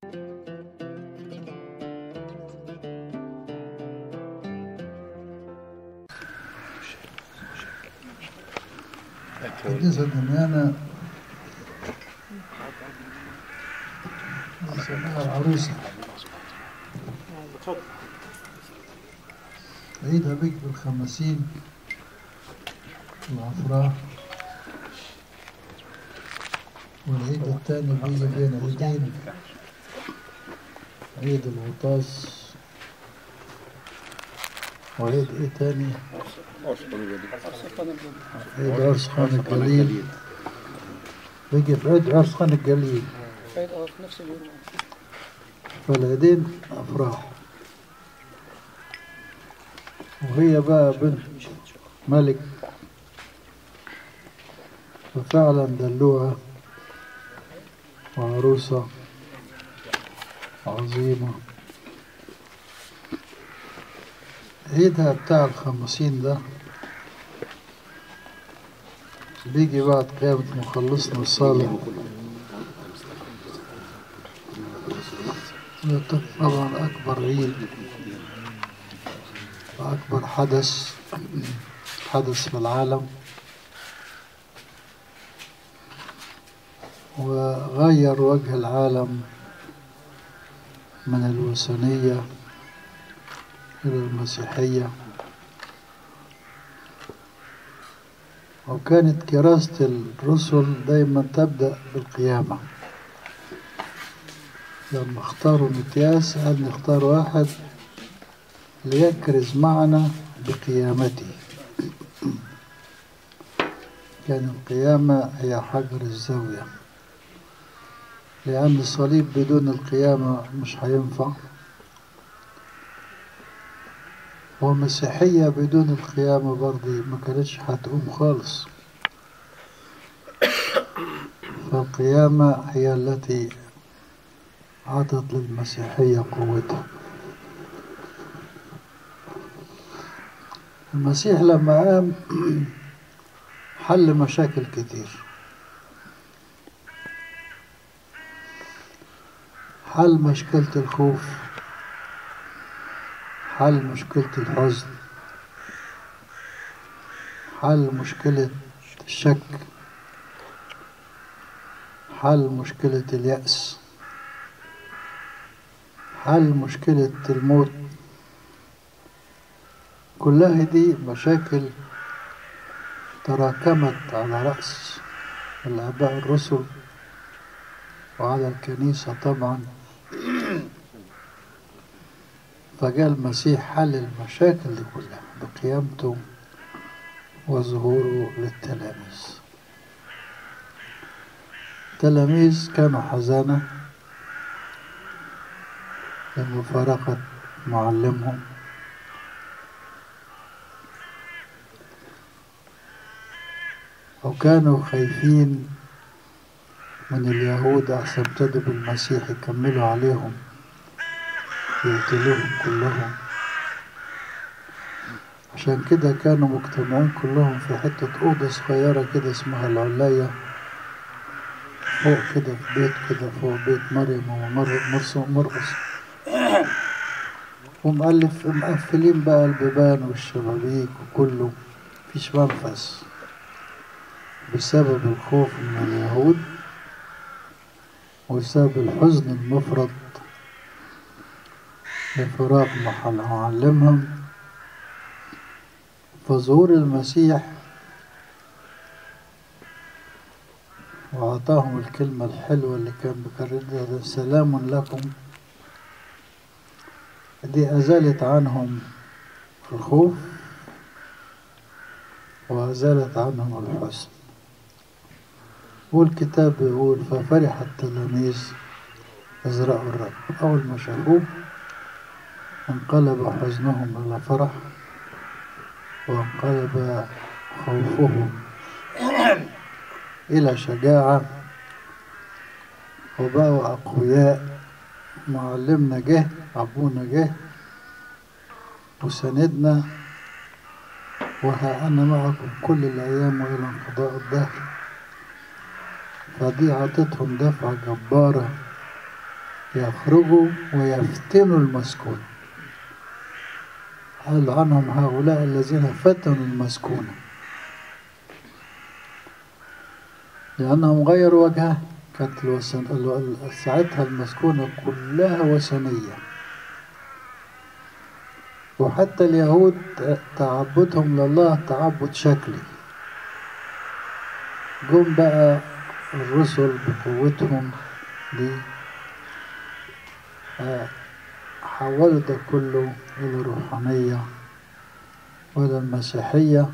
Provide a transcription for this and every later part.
القديسة دميانة اسمها العروسة عيدها بك بالخمسين الأفراح والعيد الثاني بيجي بين عيدين عيد الغطاس وعيد ايه تاني عيد عرس خان الجليل بيجي في عيد عرس خان الجليل عيد اه في نفس اليوم فالعيدين أفراح وهي بقى بنت ملك ففعلا دلوها وعروسة عظيمة عيدها بتاع الخمسين ده بيجي بعد قيامة مخلصنا الصالح ده طبعا أكبر عيد وأكبر حدث حدث في العالم وغير وجه العالم من الوثنية إلى المسيحية وكانت كراسة الرسل دايما تبدأ بالقيامة لما اختاروا متياس قال نختار واحد ليكرز معنا بقيامته كان القيامة هي حجر الزاوية لأن الصليب بدون القيامة مش هينفع والمسيحية بدون القيامة برضه ما كانتش هتقوم خالص فالقيامة هي التي عطت للمسيحية قوتها المسيح لما قام حل مشاكل كتير حل مشكلة الخوف حل مشكلة الحزن حل مشكلة الشك حل مشكلة اليأس حل مشكلة الموت كلها دي مشاكل تراكمت على رأس الآباء الرسل وعلى الكنيسة طبعا فجاء المسيح حل المشاكل دي كلها بقيامته وظهوره للتلاميذ التلاميذ كانوا حزانة لمفارقة معلمهم وكانوا خايفين من اليهود أحسن ابتدوا بالمسيح يكملوا عليهم يقتلوهم كلهم عشان كده كانوا مجتمعين كلهم في حتة أوضة صغيرة كده اسمها العلاية فوق كده في بيت كده فوق بيت مريم ومرقص ومؤلف مقفلين بقى البيبان والشبابيك وكله مفيش منفس بسبب الخوف من اليهود وبسبب الحزن المفرط لفراق محل معلمهم فظهور المسيح وأعطاهم الكلمة الحلوة اللي كان بيكررها سلام لكم دي أزالت عنهم الخوف وأزالت عنهم الحزن والكتاب بيقول ففرح التلاميذ إذ رأوا الرب أول ما شافوه انقلب حزنهم إلى فرح وانقلب خوفهم إلى شجاعة وبقوا أقوياء معلمنا جه أبونا جه وسندنا وها أنا معكم كل الأيام وإلى انقضاء الدهر فدي عطتهم دفعة جبارة يخرجوا ويفتنوا المسكون قال عنهم هؤلاء الذين فتنوا المسكون لأنهم غيروا وجهها كانت الوثن... ال- ساعتها المسكونة كلها وثنية وحتى اليهود تعبدهم لله تعبد شكلي جم بقى الرسل بقوتهم دي آه، حولوا ده كله إلى روحانية وإلى المسيحية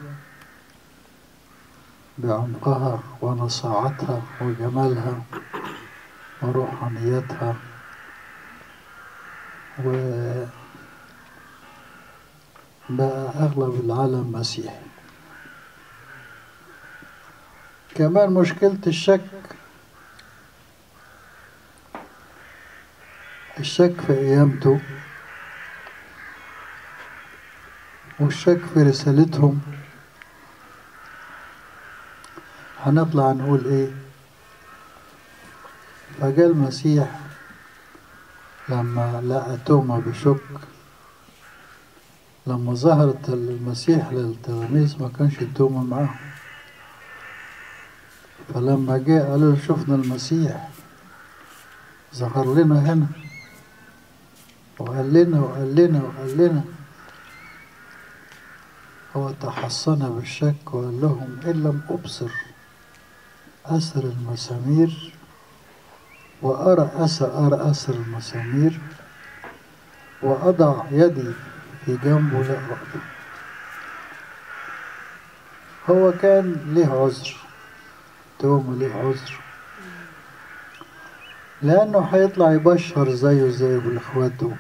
بعمقها ونصاعتها وجمالها وروحانيتها وبقى أغلب العالم مسيحي كمان مشكلة الشك الشك في قيامته والشك في رسالتهم هنطلع نقول ايه فجاء المسيح لما لقى توما بشك لما ظهرت المسيح للتلاميذ ما كانش توما معاهم فلما جاء قالوا له شفنا المسيح ظهر لنا هنا وقال لنا وقال لنا وقال لنا هو تحصن بالشك وقال لهم إن لم أبصر أثر المسامير وأرى أثر أرى أثر المسامير وأضع يدي في جنبه لا أقدر هو كان له عذر توم له عذر لأنه هيطلع يبشر زيه زي بالإخواته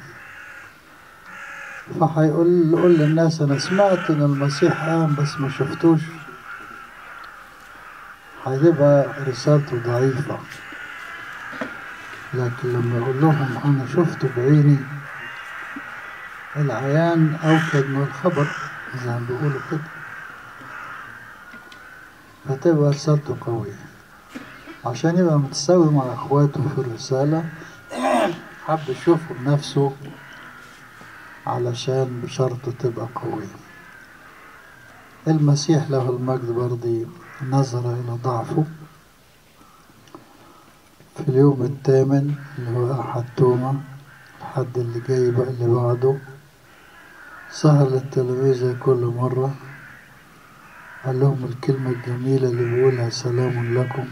فهيقول يقول للناس أنا سمعت إن المسيح قام بس ما شفتوش هتبقى رسالته ضعيفة لكن لما يقول لهم أنا شفته بعيني العيان أوكد من الخبر زي ما بيقولوا كده فتبقى رسالته قوية عشان يبقى متساوي مع اخواته في الرسالة حب يشوفه بنفسه علشان بشرطه تبقى قوية المسيح له المجد برضي نظر إلى ضعفه في اليوم الثامن اللي هو أحد توما الحد اللي جاي بقى اللي بعده سهر للتلاميذ كل مرة قال لهم الكلمة الجميلة اللي بيقولها سلام لكم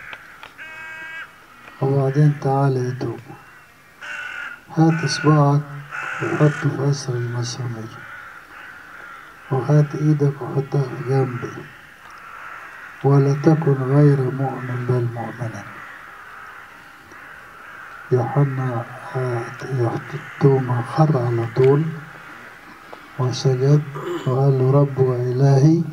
وبعدين تعالى يا توبة هات إصبعك وحطه في أسر المسامير وهات إيدك وحطها في جنبي ولا تكن غير مؤمن بل مؤمنا يوحنا توما خر على طول وسجد وقال له رب وإلهي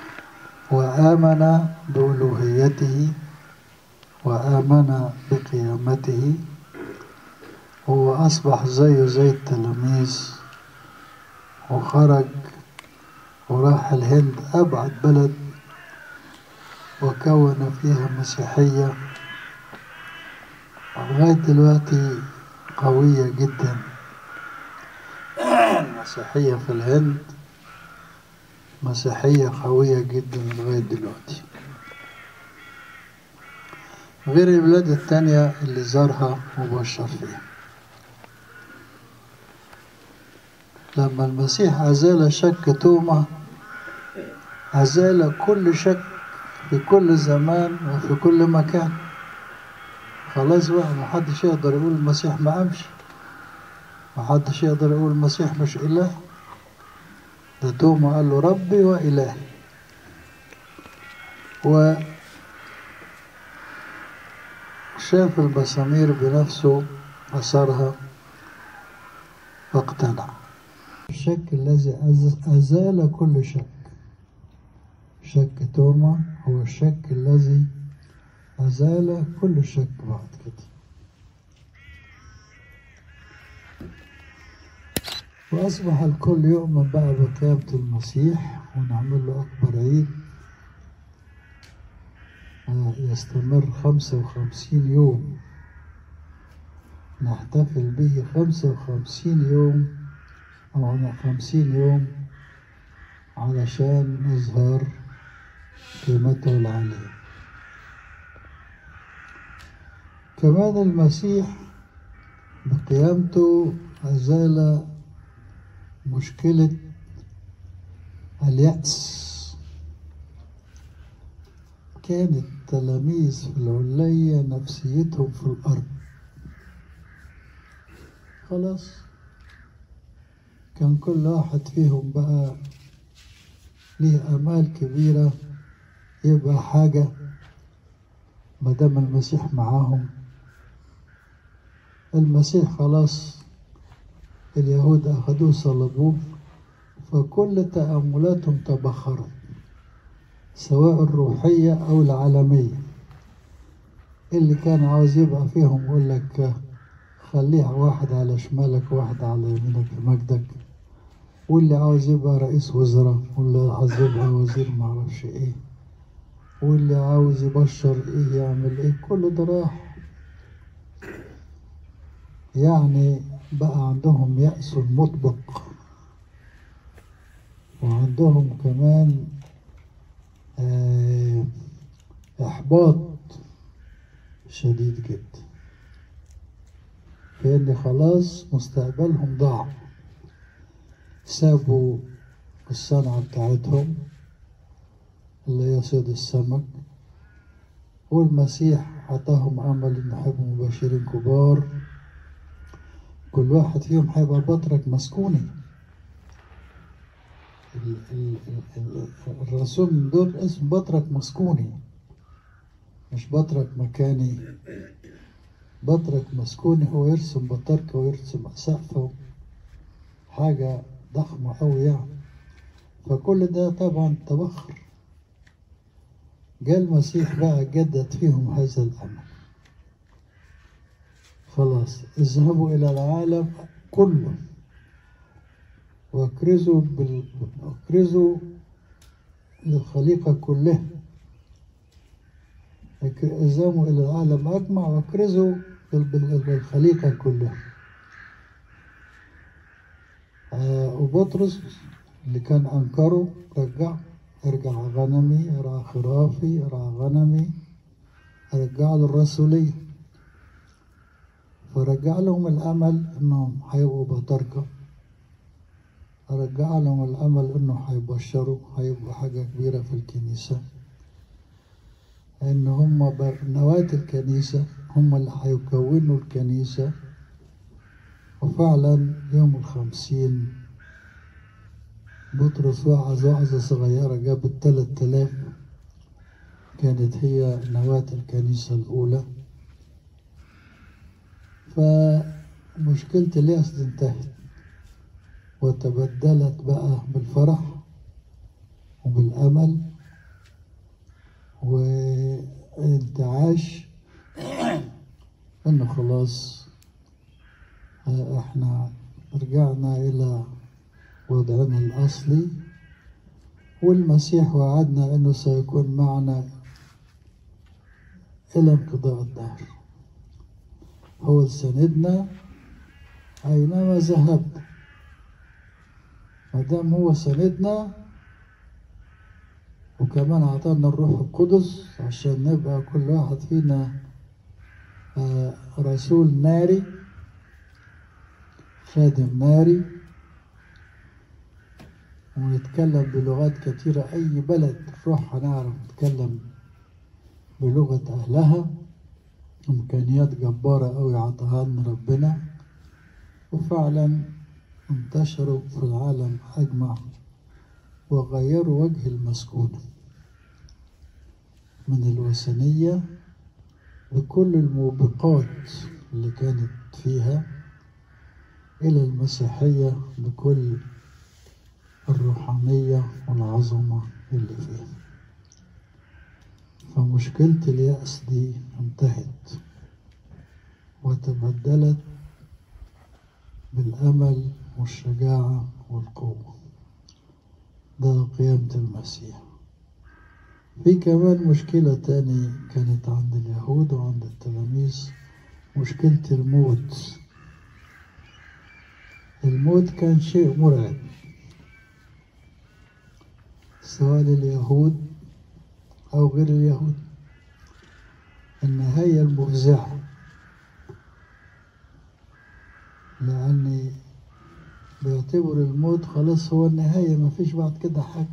وآمن بألوهيته وآمن بقيامته هو أصبح زيه زي التلاميذ وخرج وراح الهند أبعد بلد وكون فيها مسيحية لغاية دلوقتي قوية جدا المسيحية في الهند مسيحية قوية جدا لغاية دلوقتي غير البلاد التانية اللي زارها وبشر فيها لما المسيح أزال شك توما أزال كل شك في كل زمان وفي كل مكان خلاص بقى محدش يقدر يقول المسيح ما قامش محدش يقدر يقول المسيح مش إله ده توما قال له ربي وإلهي و شاف المسامير بنفسه أثرها واقتنع الشك الذي أزال كل شك شك توما هو الشك الذي أزال كل شك بعد كده وأصبح الكل يؤمن بقى بقيامة المسيح ونعمل له أكبر عيد يستمر خمسة وخمسين يوم نحتفل به خمسة وخمسين يوم أو خمسين يوم علشان نظهر قيمته العالية كمان المسيح بقيامته أزال مشكلة اليأس كان التلاميذ في العلية نفسيتهم في الأرض خلاص كان كل واحد فيهم بقى ليه آمال كبيرة يبقى حاجة ما دام المسيح معاهم المسيح خلاص اليهود أخذوه صلبوه فكل تأملاتهم تبخرت سواء الروحية أو العالمية اللي كان عاوز يبقى فيهم يقول لك خليها واحد على شمالك وواحد على يمينك في مجدك واللي عاوز يبقى رئيس وزراء واللي عاوز يبقى وزير معرفش ايه واللي عاوز يبشر ايه يعمل ايه كل ده راح يعني بقى عندهم يأس مطبق وعندهم كمان آه إحباط شديد جدا لأن خلاص مستقبلهم ضاع سابوا الصنعة بتاعتهم اللي هي صيد السمك والمسيح عطاهم أمل إن يحبوا مباشرين كبار كل واحد فيهم هيبقى بطرك مسكوني ال- ال- ال- الرسول من دول اسم بطرك مسكوني مش بطرك مكاني بطرك مسكوني هو يرسم بطركة ويرسم سقفه حاجة ضخمة أوي يعني فكل ده طبعا تبخر جاء المسيح بقى جدد فيهم هذا الأمل خلاص اذهبوا إلى العالم كله واكرزوا بال... اكرزوا للخليقة كلها اك- اذهبوا إلى العالم أجمع واكرزوا بال... بال... بالخليقة كلها آه وبطرس اللي كان أنكره رجع ارجع غنمي ارعى خرافي ارعى غنمي رجع له الرسولية فرجع لهم الأمل إنهم هيبقوا بطركة رجع لهم الأمل إنه هيبشروا هيبقوا حاجة كبيرة في الكنيسة إن هم ب- نواة الكنيسة هم اللي هيكونوا الكنيسة وفعلا يوم الخمسين بطرس وعظ وعظة صغيرة جابت تلات آلاف كانت هي نواة الكنيسة الأولى فمشكلة اليأس دي انتهت وتبدلت بقى بالفرح وبالأمل وانتعاش انه خلاص آه، احنا رجعنا الى وضعنا الاصلي والمسيح وعدنا انه سيكون معنا الى انقضاء الدهر هو سندنا اينما ذهبنا ما دام هو سندنا وكمان أعطانا الروح القدس عشان نبقى كل واحد فينا آه، رسول ناري خادم ناري ونتكلم بلغات كتيرة أي بلد نروح هنعرف نتكلم بلغة أهلها إمكانيات جبارة أوي عطاها لنا ربنا وفعلا انتشروا في العالم أجمع وغيروا وجه المسكونة من الوثنية بكل الموبقات اللي كانت فيها إلى المسيحية بكل الروحانية والعظمة اللي فيها فمشكلة اليأس دي انتهت وتبدلت بالأمل والشجاعة والقوة ده قيامة المسيح في كمان مشكلة تاني كانت عند اليهود وعند التلاميذ مشكلة الموت الموت كان شيء مرعب سواء لليهود أو غير اليهود النهاية المفزعة لأن بيعتبر الموت خلاص هو النهاية ما فيش بعد كده حاجة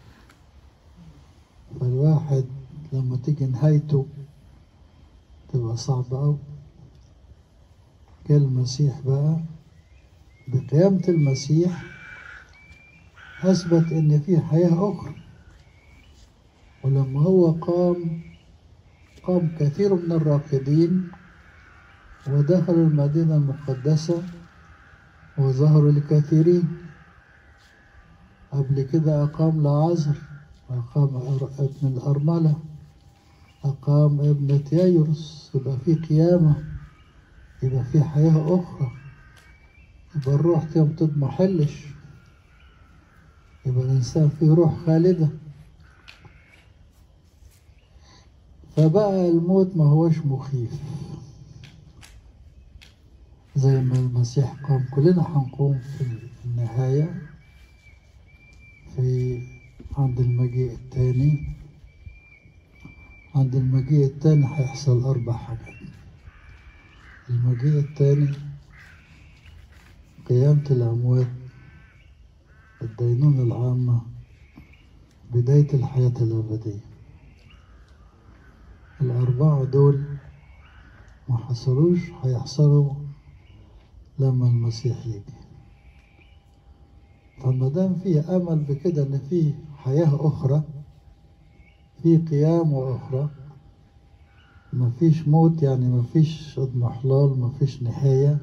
فالواحد لما تيجي نهايته تبقى صعبة أوي جه المسيح بقى بقيامة المسيح أثبت إن في حياة أخرى ولما هو قام قام كثير من الراقدين ودخلوا المدينة المقدسة وظهروا لكثيرين قبل كده أقام لعازر أقام ابن الأرملة أقام ابنة يايرس يبقى في قيامة يبقى في حياة أخرى يبقى الروح دي ما بتضمحلش يبقى الإنسان فيه روح خالدة فبقى الموت ما هوش مخيف زي ما المسيح قام كلنا هنقوم في النهاية في عند المجيء التاني عند المجيء التاني هيحصل أربع حاجات المجيء التاني قيامة الأموات الدينونة العامة بداية الحياة الأبدية الأربعة دول ما حصلوش هيحصلوا لما المسيح يجي فما دام في أمل بكده إن في حياة أخرى في قيامة أخرى مفيش موت يعني مفيش اضمحلال مفيش نهاية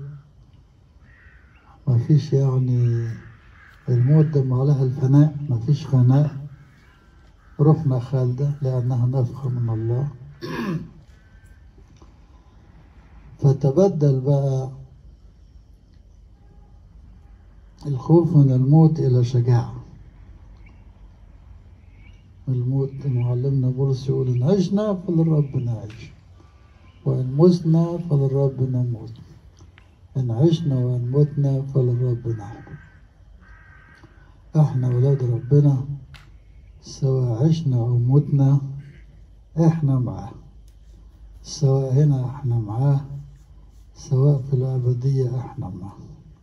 مفيش يعني الموت ده معناها الفناء مفيش فناء روحنا خالدة لأنها نفخة من الله فتبدل بقى الخوف من الموت إلى شجاعة الموت معلمنا بولس يقول إن عشنا فللرب نعيش وإن متنا فللرب نموت إن عشنا وإن متنا فللرب نحكم إحنا ولاد ربنا سواء عشنا أو متنا إحنا معاه سواء هنا إحنا معاه سواء في الأبدية إحنا معاه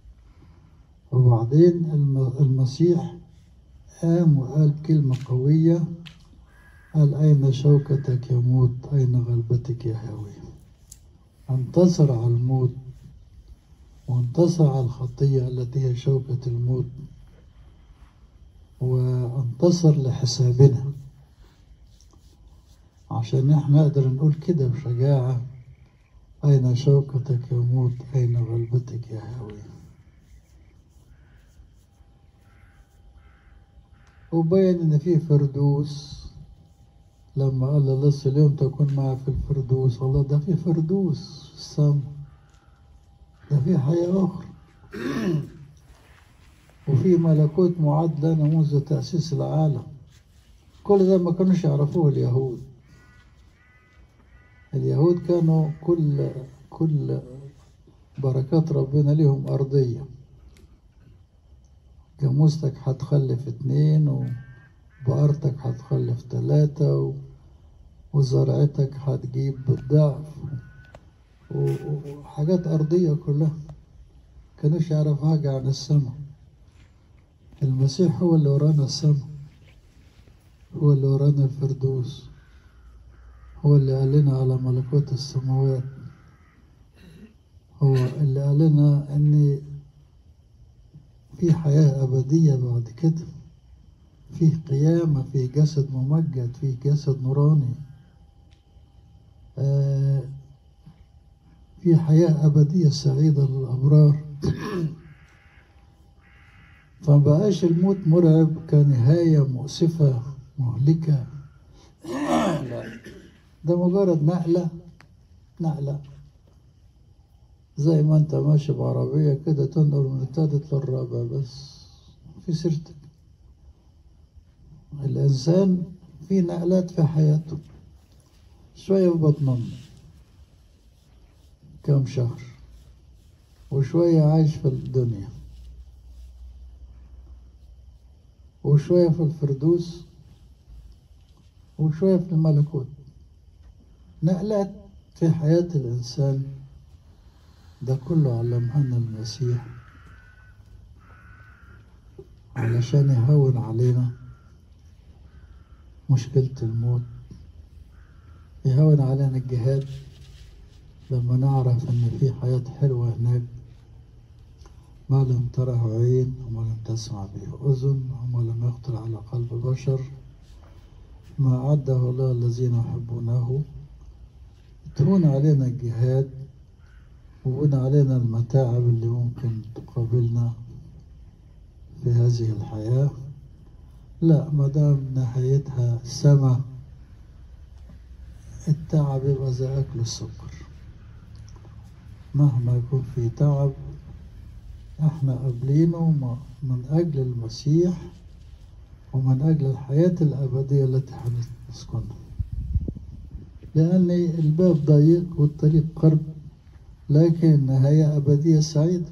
وبعدين المسيح قام وقال كلمة قوية قال أين شوكتك يا موت أين غلبتك يا هاوي انتصر على الموت وانتصر على الخطية التي هي شوكة الموت وانتصر لحسابنا عشان احنا نقدر نقول كده بشجاعة أين شوكتك يا موت أين غلبتك يا هاوي وبين إن في فردوس لما قال الله اليوم تكون معه في الفردوس الله ده في فردوس في السماء ده في حياة أخرى وفي ملكوت معد لنا منذ تأسيس العالم كل ده ما كانوش يعرفوه اليهود اليهود كانوا كل كل بركات ربنا لهم أرضية جاموستك هتخلف اتنين وبقرتك هتخلف تلاتة و... وزرعتك هتجيب بالضعف و... وحاجات أرضية كلها كانوش يعرف حاجة عن السماء المسيح هو اللي ورانا السماء هو اللي ورانا الفردوس هو اللي قال لنا على ملكوت السماوات هو اللي قال لنا ان في حياة أبدية بعد كده فيه قيامة فيه جسد ممجد فيه جسد نوراني آه في حياة أبدية سعيدة للأبرار فمبقاش الموت مرعب كنهاية مؤسفة مهلكة لا ده مجرد نقلة نقلة زي ما انت ماشي بعربية كده تنقل من التالت للرابع بس في سيرتك الإنسان في نقلات في حياته شوية في بطن أمه كم شهر وشوية عايش في الدنيا وشوية في الفردوس وشوية في الملكوت نقلات في حياة الإنسان ده كله علمها لنا المسيح علشان يهون علينا مشكلة الموت يهون علينا الجهاد لما نعرف إن في حياة حلوة هناك ما لم تره عين وما لم تسمع به أذن وما لم يخطر على قلب بشر ما أعده الله الذين يحبونه تهون علينا الجهاد وهون علينا المتاعب اللي ممكن تقابلنا في هذه الحياة لا ما دام نهايتها سما التعب يبقى زي أكل السكر مهما يكون في تعب احنا قابلينه من أجل المسيح ومن أجل الحياة الأبدية التي هنسكنها لأن الباب ضيق والطريق قرب لكن النهاية أبدية سعيدة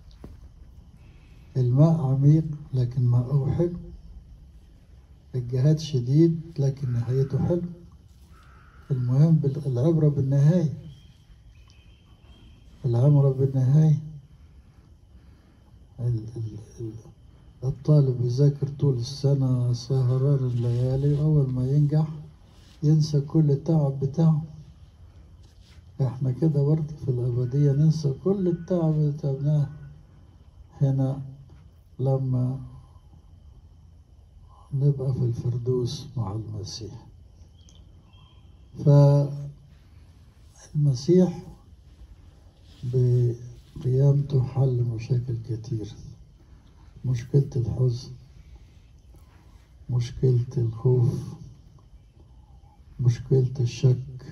الماء عميق لكن ماءه حلو الجهاد شديد لكن نهايته حلو المهم العبرة بالنهاية العبرة بالنهاية الطالب يذاكر طول السنة سهران الليالي أول ما ينجح ينسى كل التعب بتاعه احنا كده برضه في الأبدية ننسى كل التعب اللي تعبناه هنا لما نبقى في الفردوس مع المسيح فالمسيح بقيامته حل مشاكل كتير مشكلة الحزن مشكلة الخوف مشكلة الشك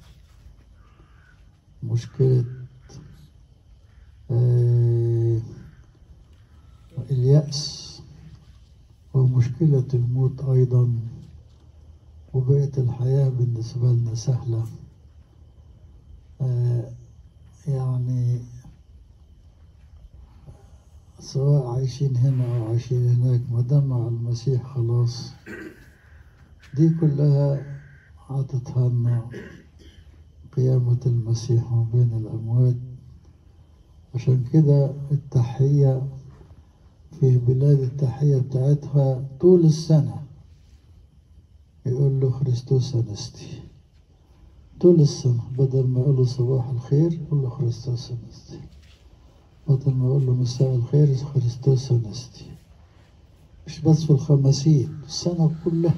مشكلة آه اليأس ومشكلة الموت أيضا وبقت الحياة بالنسبة لنا سهلة آه يعني سواء عايشين هنا أو عايشين هناك ما دام مع المسيح خلاص دي كلها عطتها لنا قيامة المسيح ما بين الأموات عشان كده التحية في بلاد التحية بتاعتها طول السنة يقول له خريستوس أنستي طول السنة بدل ما يقول له صباح الخير يقول له خريستوس أنستي بدل ما يقول له مساء الخير خريستوس أنستي مش بس في الخمسين السنة كلها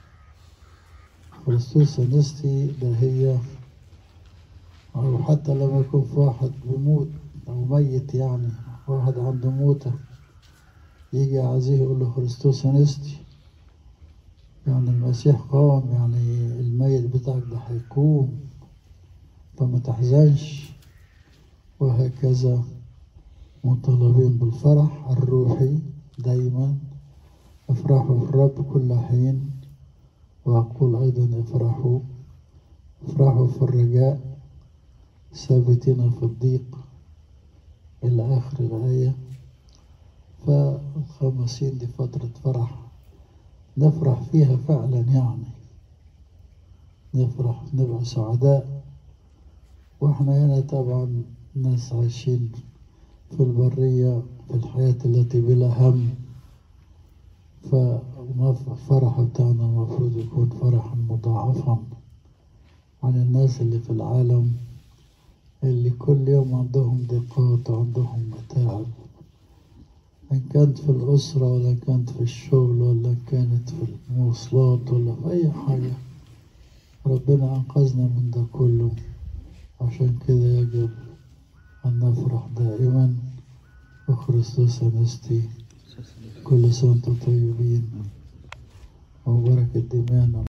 خريستوس أنستي ده هي أو حتى لما يكون في واحد بيموت أو ميت يعني واحد عنده موتة يجي عزيه يقول له خريستوس أنستي يعني المسيح قام يعني الميت بتاعك ده هيقوم فما تحزنش وهكذا مطالبين بالفرح الروحي دايما افرحوا في الرب كل حين وأقول أيضا افرحوا افرحوا في الرجاء ثابتين في الضيق إلى آخر الآية فالخمسين دي فترة فرح نفرح فيها فعلا يعني نفرح نبقى سعداء واحنا هنا طبعا ناس عايشين في البرية في الحياة التي بلا هم فالفرح بتاعنا المفروض يكون فرحا مضاعفا عن الناس اللي في العالم اللي كل يوم عندهم ضيقات وعندهم متاعب إن كانت في الأسرة ولا كانت في الشغل ولا كانت في المواصلات ولا في أي حاجة ربنا أنقذنا من ده كله عشان كده يجب أن نفرح دائما بخريستوس أنستي كل سنة وانتم طيبين وبركة دمانا